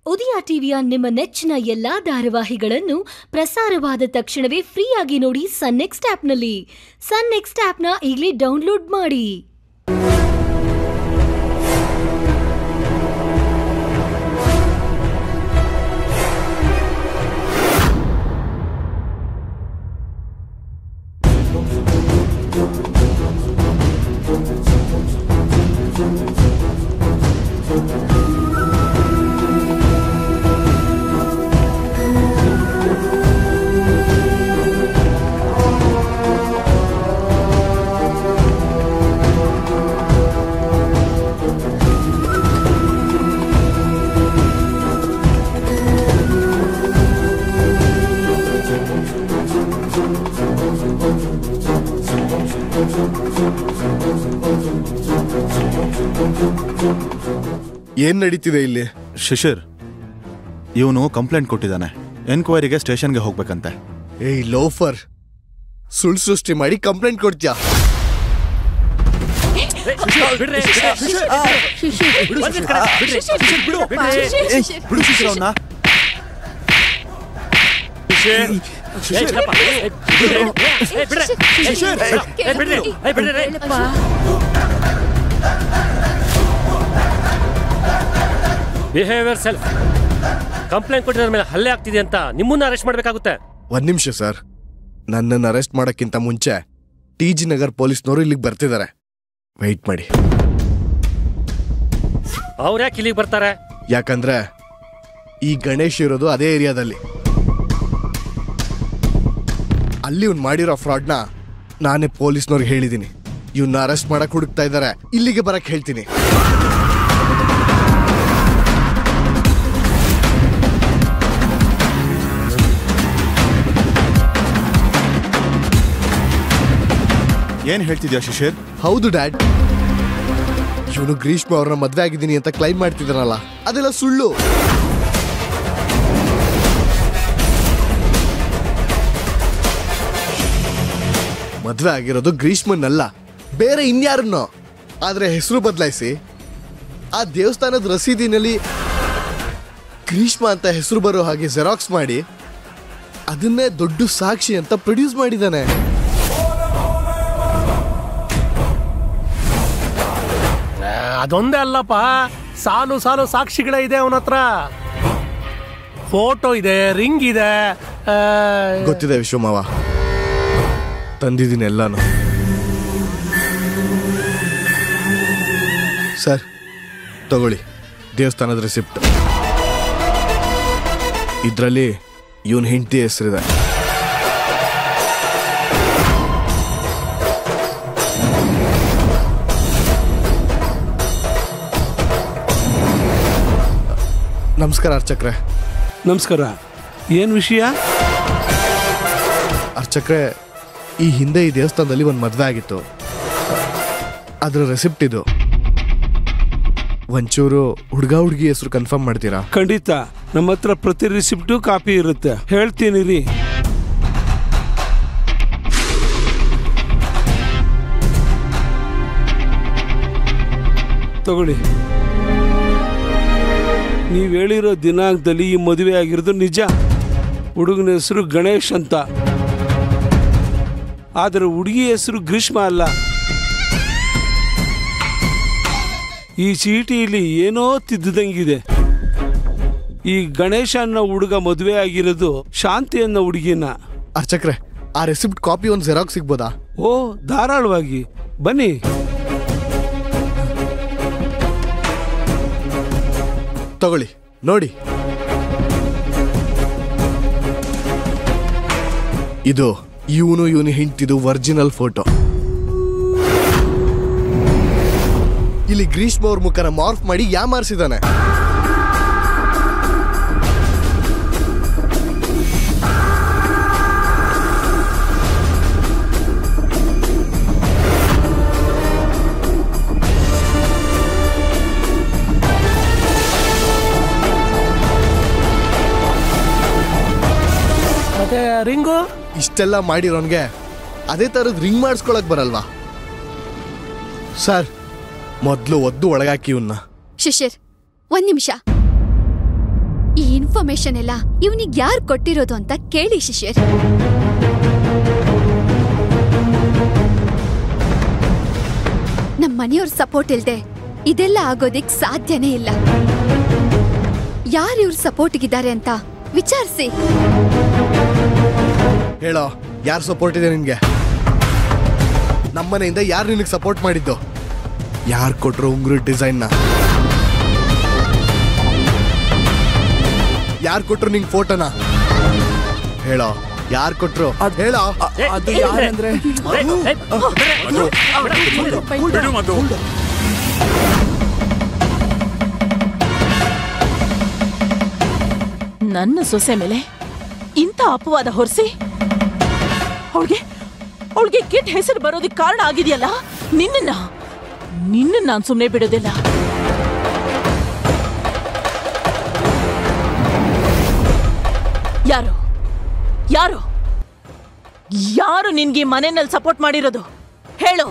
ಉದಯ ಟಿವಿಯ ನಿಮ್ಮ ನೆಚ್ಚಿನ ಎಲ್ಲಾ ಧಾರಾವಾಹಿಗಳನ್ನು ಪ್ರಸಾರವಾದ ತಕ್ಷಣವೇ ಫ್ರೀಯಾಗಿ ನೋಡಿ ಸನ್ ನೆಕ್ಸ್ಟ್ ಆಪ್ನಲ್ಲಿ ಸನ್ ನೆಕ್ಸ್ಟ್ ಆಪ್ನ ಈಗಲೇ ಡೌನ್ಲೋಡ್ ಮಾಡಿ ಏನ್ ನಡೀತಿದೆ ಇಲ್ಲಿ ಶಿಶಿರ್ ಇವನು ಕಂಪ್ಲೇಂಟ್ ಕೊಟ್ಟಿದ್ದಾನೆ ಎನ್ಕ್ವೈರಿಗೆ ಸ್ಟೇಷನ್ಗೆ ಹೋಗ್ಬೇಕಂತೆ ಏಯ್ ಲೋಫರ್ ಸುಳ್ಳು ಸೃಷ್ಟಿ ಮಾಡಿ ಕಂಪ್ಲೇಂಟ್ ಕೊಡ್ತೀಯಾ ಬಿಡು ಶಿಶಿರ್ ಅವನ್ನ ಬಿಹೇವಿಯರ್ ಸೆಲ್ಫ್ ಕಂಪ್ಲೇಂಟ್ ಕೊಟ್ಟಿದ್ರ ಮೇಲೆ ಹಲ್ಲೆ ಆಗ್ತಿದೆ ಅಂತ ನಿಮ್ಮನ್ನ ಅರೆಸ್ಟ್ ಮಾಡ್ಬೇಕಾಗುತ್ತೆ ಒಂದ್ ನಿಮಿಷ ಸರ್ ನನ್ನನ್ನು ಅರೆಸ್ಟ್ ಮಾಡಕ್ಕಿಂತ ಮುಂಚೆ ಟಿ ಜಿ ನಗರ್ ಪೊಲೀಸ್ನವರು ಇಲ್ಲಿಗೆ ಬರ್ತಿದ್ದಾರೆ ವೆಯ್ಟ್ ಮಾಡಿ ಅವ್ರು ಯಾಕೆ ಇಲ್ಲಿಗೆ ಬರ್ತಾರೆ ಯಾಕಂದ್ರೆ ಈ ಗಣೇಶ್ ಇರೋದು ಅದೇ ಏರಿಯಾದಲ್ಲಿ ಅಲ್ಲಿ ಇವ್ನು ಮಾಡಿರೋ ಫ್ರಾಡ್ನ ನಾನೇ ಪೊಲೀಸ್ನವ್ರಿಗೆ ಹೇಳಿದ್ದೀನಿ ಇವನ್ನ ಅರೆಸ್ಟ್ ಮಾಡಕ್ ಹುಡುಕ್ತಾ ಇದ್ದಾರೆ ಇಲ್ಲಿಗೆ ಬರಕ್ ಹೇಳ್ತೀನಿ ಏನ್ ಹೇಳ್ತಿದ್ಯಾ ಶಿಶಿರ್ ಹೌದು ಡ್ಯಾಡ್ ಇವನು ಗ್ರೀಷ್ಮ ಅವ್ರನ್ನ ಮದ್ವೆ ಆಗಿದ್ದೀನಿ ಅಂತ ಕ್ಲೈಮ್ ಮಾಡ್ತಿದ್ದಾನಲ್ಲ ಅದೆಲ್ಲ ಸುಳ್ಳು ಮದ್ವೆ ಆಗಿರೋದು ಗ್ರೀಷ್ಮನ್ನಲ್ಲ ಬೇರೆ ಇನ್ಯಾರನ್ನೋ ಆದ್ರೆ ಹೆಸರು ಬದಲಾಯಿಸಿ ಆ ದೇವಸ್ಥಾನದ ರಸೀದಿನಲ್ಲಿ ಗ್ರೀಷ್ಮ ಅಂತ ಹೆಸರು ಬರೋ ಹಾಗೆ ಜೆರಾಕ್ಸ್ ಮಾಡಿ ಅದನ್ನೇ ದೊಡ್ಡ ಸಾಕ್ಷಿ ಅಂತ ಪ್ರೊಡ್ಯೂಸ್ ಮಾಡಿದ್ದಾನೆ ಅದೊಂದೇ ಅಲ್ಲಪ್ಪ ಸಾಲು ಸಾಲು ಸಾಕ್ಷಿಗಳೇ ಇದೆ ಅವನ ಹತ್ರ ಫೋಟೋ ಇದೆ ರಿಂಗ್ ಇದೆ ಆ, ಗೊತ್ತಿದೆ ವಿಶ್ವಮಾವ ತಂದಿದ್ದೀನಿ ಎಲ್ಲಾನು ಸರ್ ತಗೊಳ್ಳಿ ದೇವಸ್ಥಾನದ ರೆಸಿಪ್ಟ್ ಇದರಲ್ಲಿ ಇವನ್ ಹೆಂಡತಿ ಹೆಸರಿದೆ ನಮಸ್ಕಾರ ಅರ್ಚಕ್ರೆ ನಮಸ್ಕಾರ ಏನ್ ವಿಷಯ ಅರ್ಚಕ್ರೆ ಈ ಹಿಂದೆ ಈ ದೇವಸ್ಥಾನದಲ್ಲಿ ಒಂದು ಮದುವೆ ಆಗಿತ್ತು ಅದ್ರ ರೆಸಿಪ್ಟ್ ಇದು ಒಂಚೂರು ಹುಡುಗ ಹುಡುಗಿ ಹೆಸರು ಕನ್ಫರ್ಮ್ ಮಾಡ್ತೀರಾ ಖಂಡಿತ ನಮ್ಮ ಹತ್ರ ಪ್ರತಿ ರಿಸಿಪ್ಟು ಕಾಪಿ ಇರುತ್ತೆ ಹೇಳ್ತೀನಿ ರೀ ತಗೊಳ್ಳಿ ನೀವು ಹೇಳಿರೋ ದಿನಾಂಕದಲ್ಲಿ ಈ ಮದುವೆ ಆಗಿರೋದು ನಿಜ ಹುಡುಗನ ಹೆಸರು ಗಣೇಶ್ ಅಂತ ಆದರೆ ಹುಡುಗಿ ಹೆಸರು ಗ್ರೀಷ್ಮ ಅಲ್ಲ ಈ ಚೀಟಿಯಲ್ಲಿ ಏನೋ ತಿದ್ದಂಗಿದೆ ಈ ಗಣೇಶ ಅನ್ನೋ ಹುಡುಗ ಮದುವೆ ಆಗಿರೋದು ಶಾಂತಿ ಅನ್ನೋ ಹುಡುಗಿನ ಅರ್ಚಕ್ರೆ ಆ ರೆಸಿಪ್ಟ್ ಕಾಪಿ ಒಂದು ಜೆರಾಕ್ಸ್ ಸಿಗ್ಬೋದಾ ಓ ಧಾರಾಳವಾಗಿ ಬನ್ನಿ ತಗೊಳ್ಳಿ ನೋಡಿ ಇದು ಇವನು ಇವನು ಹೆಂಡ್ತಿದು ಒರಿಜಿನಲ್ ಫೋಟೋ ಇಲ್ಲಿ ಗ್ರೀಷ್ಮ ಅವ್ರ ಮುಖನ ಮಾರ್ಫ್ ಮಾಡಿ ಯಾಮಾರಿಸಿದಾನೆ ಮತ್ತೆ ರಿಂಗು ಇಷ್ಟೆಲ್ಲ ಮಾಡಿರೋನ್ಗೆ ಅದೇ ಥರದ್ ರಿಂಗ್ ಮಾಡಿಸ್ಕೊಳಕ್ ಬರಲ್ವಾ ಸರ್ ಮೊದಲು ಒದ್ದು ಒಳಗಾಕಿ ಇವನ್ನ ಶಿಶಿರ್ ಒಂದ್ ನಿಮಿಷ ಇನ್ಫಾರ್ಮೇಶನ್ ಎಲ್ಲ ಇವನಿಗೆ ಯಾರು ಕೊಟ್ಟಿರೋದು ಅಂತ ಕೇಳಿ ಶಿಶಿರ್ ನಮ್ಮ ಮನೆಯವ್ರ ಸಪೋರ್ಟ್ ಇಲ್ದೆ ಇದೆಲ್ಲ ಆಗೋದಿಕ್ ಸಾಧ್ಯನೇ ಇಲ್ಲ ಯಾರು ಇವ್ರ ಸಪೋರ್ಟ್ಗಿದ್ದಾರೆ ಅಂತ ವಿಚಾರಿಸಿ ಹೇಳೋ ಯಾರು ಸಪೋರ್ಟ್ ಇದೆ ನಿನ್ಗೆ ನಮ್ಮನೆಯಿಂದ ಯಾರು ನಿನಗೆ ಸಪೋರ್ಟ್ ಮಾಡಿದ್ದು ಯಾರು ಕೊಟ್ರು ಉಂಗುರ ಡಿಸೈನ್ನ ಯಾರು ಕೊಟ್ರು ನಿಂಗೆ ಫೋಟೋನ ಹೇಳೋ ಯಾರು ಕೊಟ್ರು ಹೇಳೋ ಅದು ಯಾರಂದ್ರೆ ಬಿಡು ಮಧು ನನ್ನ ಸೊಸೆ ಮೇಲೆ ಇಂಥ ಅಪವಾದ ಹೊರಿಸಿ ಅವಳಿಗೆ ಅವಳಿಗೆ ಕೆಟ್ಟ ಹೆಸರು ಬರೋದಕ್ಕೆ ಕಾರಣ ಆಗಿದೆಯಲ್ಲ ನಿನ್ನ ನಿನ್ನ ನಾನು ಸುಮ್ಮನೆ ಬಿಡೋದಿಲ್ಲ ಯಾರು ಯಾರು ಯಾರು ನಿನ್ಗೆ ಈ ಮನೆಯಲ್ಲಿ ಸಪೋರ್ಟ್ ಮಾಡಿರೋದು ಹೇಳು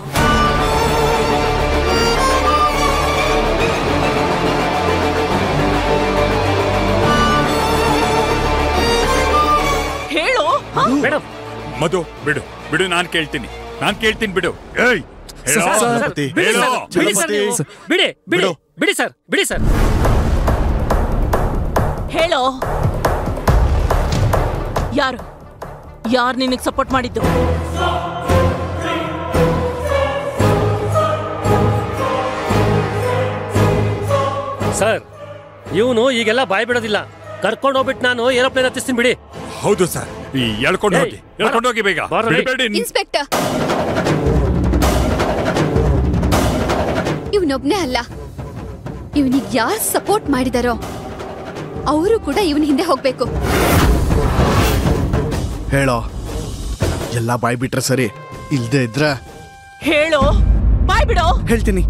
ಹೇಳು ಹ? ಮೇಡಮ್ ಮಧು ಬಿಡು ಬಿಡು ನಾನ್ ಕೇಳ್ತೀನಿ ನಾನ್ ಕೇಳ್ತೀನಿ ಬಿಡು ಏಯ್ ಹೇಳೋ. ಸರ್, ಬಿಡಿ ಹೇಳೋ. ಸರ್, ಬಿಡಿ ಸರ್ ನೀವು. ಬಿಡಿ ಬಿಡಿ ಬಿಡಿ ಸರ್ ಬಿಡಿ ಸರ್ ಹೇಳೋ ಯಾರು ಯಾರು ನಿನಗೆ ಸಪೋರ್ಟ್ ಮಾಡಿದ್ದು ಸರ್ ಇವನು ಈಗೆಲ್ಲ ಬಾಯ್ ಬಿಡೋದಿಲ್ಲ ಕರ್ಕೊಂಡು ಹೋಗ್ಬಿಟ್ಟು ನಾನು ಏರೋಪ್ಲೇನ್ ಹತ್ತಿಸ್ತೀನಿ ಬಿಡಿ ಹೌದು ಸರ್ ಈ ಎಳ್ಕೊಂಡು ಹೋಗಿ ಏಯ್, ಎಳ್ಕೊಂಡು ಹೋಗಿ ಬೇಗ ಬಾರೋ ನಡಿ. ಬಿಡಬೇಡಿ ಇನ್ಸ್ಪೆಕ್ಟರ್ ಇವನೊಬ್ನೇ ಅಲ್ಲ ಇವನಿಗೆ ಯಾರು ಸಪೋರ್ಟ್ ಮಾಡಿದಾರೋ ಅವರು ಕೂಡ ಇವನ ಹಿಂದೆ ಹೋಗ್ಬೇಕು ಹೇಳೋ ಎಲ್ಲ ಬಾಯ್ ಬಿಟ್ರೆ ಸರಿ ಇಲ್ದೇ ಇದ್ರೆ ಹೇಳೋ ಬಾಯ್ ಬಿಡೋ ಹೇಳ್ತೀನಿ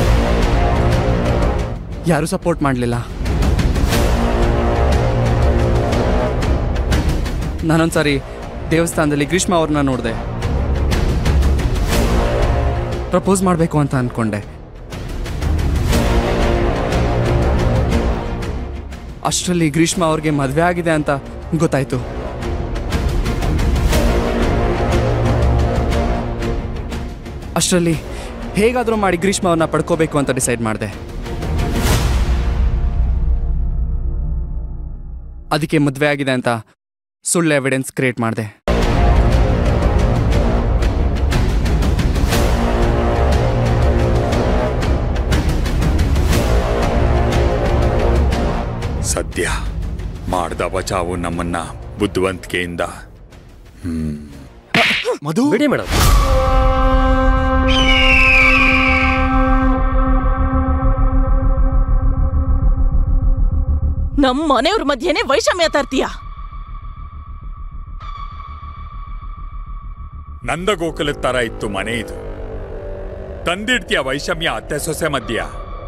ಯಾರು ಸಪೋರ್ಟ್ ಮಾಡಲಿಲ್ಲ ನಾನೊಂದ್ಸಾರಿ ದೇವಸ್ಥಾನದಲ್ಲಿ ಗ್ರೀಷ್ಮ ಅವ್ರನ್ನ ನೋಡಿದೆ ಪ್ರಪೋಸ್ ಮಾಡಬೇಕು ಅಂತ ಅಂದ್ಕೊಂಡೆ ಅಷ್ಟರಲ್ಲಿ ಗ್ರೀಷ್ಮ ಅವ್ರಿಗೆ ಮದುವೆ ಆಗಿದೆ ಅಂತ ಗೊತ್ತಾಯ್ತು ಅಷ್ಟರಲ್ಲಿ ಹೇಗಾದರೂ ಮಾಡಿ ಗ್ರೀಷ್ಮ ಅವ್ರನ್ನ ಪಡ್ಕೋಬೇಕು ಅಂತ ಡಿಸೈಡ್ ಮಾಡಿದೆ ಅದಕ್ಕೆ ಮದುವೆ ಆಗಿದೆ ಅಂತ ಸುಳ್ಳು ಎವಿಡೆನ್ಸ್ ಕ್ರಿಯೇಟ್ ಮಾಡಿದೆ ಸದ್ಯ ಮಾಡ್ದ ಬಚಾವು ನಮ್ಮನ್ನ ಬುದ್ಧಿವಂತಿಕೆಯಿಂದ ಮಧು ಬಿಡಿ ಮೇಡಮ್ ನಮ್ಮ ಮನೆಯವ್ರ ಮಧ್ಯೆನೆ ವೈಷಮ್ಯ ತರ್ತೀಯ ನಂದ ಗೋಕುಲದ ತರ ಇತ್ತು ಮನೆ ಇದು ತಂದಿಡ್ತೀಯ ವೈಷಮ್ಯ ಅತ್ತೆ ಸೊಸೆ ಮಧ್ಯ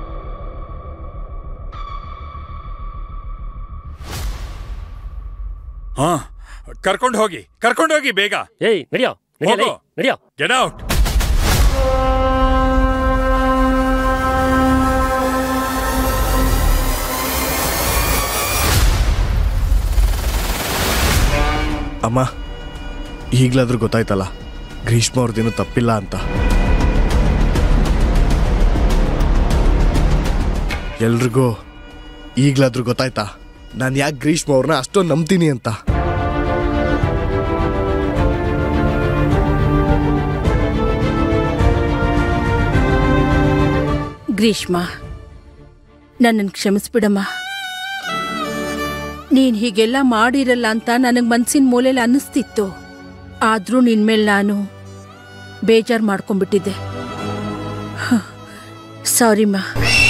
ಹಾ ಕರ್ಕೊಂಡು ಹೋಗಿ ಕರ್ಕೊಂಡು ಹೋಗಿ ಬೇಗ ಏಯ್ ನಡಿಯೋ ನಡಿಯೋ ಹೋಗು. ನಡಿಯೋ ಗೆಟ್ ಔಟ್ ಅಮ್ಮ ಈಗ್ಲಾದ್ರೂ ಗೊತ್ತಾಯ್ತಲ್ಲ ಗ್ರೀಷ್ಮ ಅವ್ರದ್ದೇನು ತಪ್ಪಿಲ್ಲ ಅಂತ ಎಲ್ರಿಗೂ ಈಗ್ಲಾದ್ರೂ ಗೊತ್ತಾಯ್ತಾ ನಾನು ಯಾಕೆ ಗ್ರೀಷ್ಮ ಅವ್ರನ್ನ ಅಷ್ಟೊಂದು ನಂಬ್ತೀನಿ ಅಂತ ಗ್ರೀಷ್ಮ ನನ್ನನ್ನು ಕ್ಷಮಿಸ್ಬಿಡಮ್ಮ ನೀನ್ ಹೀಗೆಲ್ಲ ಮಾಡಿರಲ್ಲ ಅಂತ ನನಗೆ ಮನ್ಸಿನ ಮೂಲೆಯಲ್ಲಿ ಅನ್ನಿಸ್ತಿತ್ತು ಆದ್ರೂ ನಿನ್ ಮೇಲೆ ನಾನು ಬೇಜಾರು ಮಾಡ್ಕೊಂಡ್ಬಿಟ್ಟಿದ್ದೆ ಸಾರಿಮ್ಮ